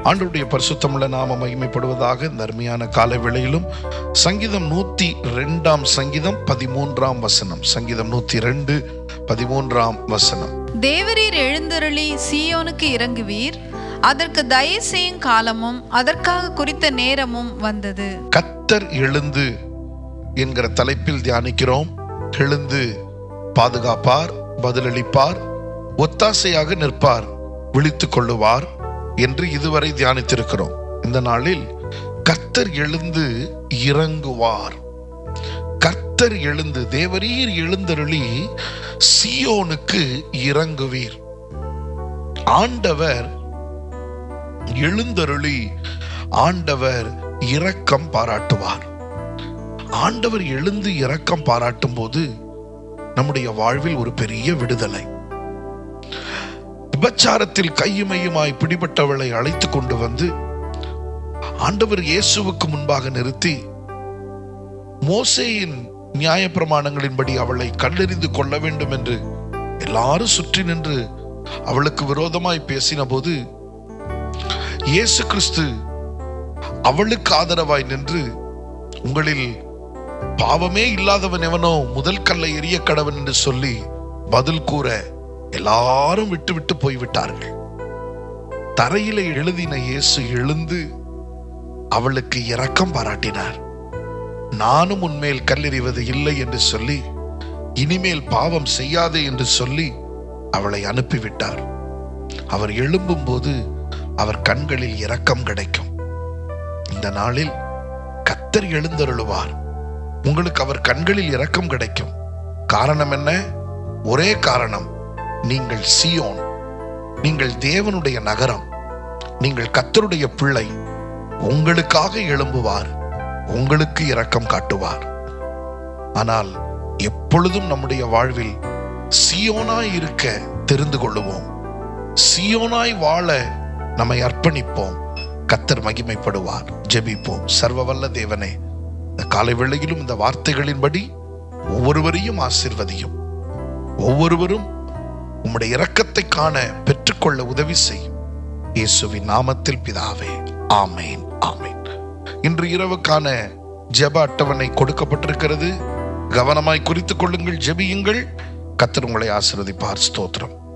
ஆண்டவருடைய பரிசுத்தமுள்ள நாம மகிமைப்படுவதாக இந்த அருமையான கால வேளையிலும் சங்கீதம் நூத்தி ரெண்டாம் சங்கீதம் பதிமூன்றாம் வசனம் சங்கீதம் நூத்தி ரெண்டு பதிமூன்றாம் வசனம் தேவரீர் எழுந்தருளி சீயோனுக்கு இறங்குவீர் அதற்கு தயவு செய்யும் காலமும் அதற்காக குறித்த நேரமும் வந்தது கத்தர் எழுந்து என்கிற தலைப்பில் தியானிக்கிறோம் எழுந்து பாதுகாப்பார் பதிலளிப்பார் ஒத்தாசையாக நிற்பார் விழித்துக் கொள்ளுவார் என்று இதுவரை தியானித்திருக்கிறோம் இந்த நாளில் கர்த்தர் எழுந்து இறங்குவார் கர்த்தர் எழுந்து தேவரீர் எழுந்தருளி சியோனுக்கு இறங்குவீர் ஆண்டவர் எழுந்தருளி ஆண்டவர் இரக்கம் பாராட்டுவார் ஆண்டவர் எழுந்து இரக்கம் பாராட்டும் போது நம்முடைய வாழ்வில் ஒரு பெரிய விடுதலை விபச்சாரத்தில் கையுமையுமாய் பிடிபட்டவளை அழைத்து கொண்டு வந்து ஆண்டவர் இயேசுவுக்கு முன்பாக நிறுத்தி மோசேயின் நியாயப்பிரமாணங்களின்படி அவளை கண்டறிந்து கொள்ள வேண்டும் என்று எல்லாரும் சுற்றி நின்று அவளுக்கு விரோதமாய் பேசின போது இயேசு கிறிஸ்து அவளுக்கு ஆதரவாய் நின்று உங்களில் பாவமே இல்லாதவன் எவனோ முதல் கல்லை எரிய கடவன் என்று சொல்லி பதில் கூற எல்லாரும் விட்டு விட்டு போய்விட்டார்கள் தரையில எழுதின இயேசு எழுந்து அவளுக்கு இரக்கம் பாராட்டினார் நானும் உன்மேல் கல்லெறிவது இல்லை என்று சொல்லி இனிமேல் பாவம் செய்யாதே என்று சொல்லி அவளை அனுப்பிவிட்டார் அவர் எழும்பும் போது அவர் கண்களில் இரக்கம் கிடைக்கும் இந்த நாளில் கத்தர் எழுந்தருளுவார் உங்களுக்கு அவர் கண்களில் இரக்கம் கிடைக்கும் காரணம் என்ன ஒரே காரணம் நீங்கள் சியோன் நீங்கள் தேவனுடைய நகரம் நீங்கள் கத்தருடைய பிள்ளை உங்களுக்காக எழும்புவார் உங்களுக்கு இரக்கம் காட்டுவார் ஆனால் எப்பொழுதும் நம்முடைய வாழ்வில் சியோனாய் இருக்க தெரிந்து கொள்ளுவோம் சியோனாய் வாழ நம்மை அர்ப்பணிப்போம் கத்தர் மகிமைப்படுவார் ஜெபிப்போம் சர்வவல்ல தேவனே இந்த காலை வேளையிலும் இந்த வார்த்தைகளின்படி ஒவ்வொருவரையும் ஆசிர்வதியும் ஒவ்வொருவரும் உம்முடைய இரக்கத்தை காண பெற்றுக்கொள்ள உதவி செய்யும் இயேசுவின் நாமத்தில் பிதாவே ஆமேன் ஆமேன் இன்று இரவுக்கான ஜெப அட்டவணை கொடுக்கப்பட்டிருக்கிறது கவனமாய் குறித்துக் கொள்ளுங்கள் ஜெபியுங்கள் கத்தர் உங்களை ஆசீர்வதிப்பார் ஸ்தோத்திரம்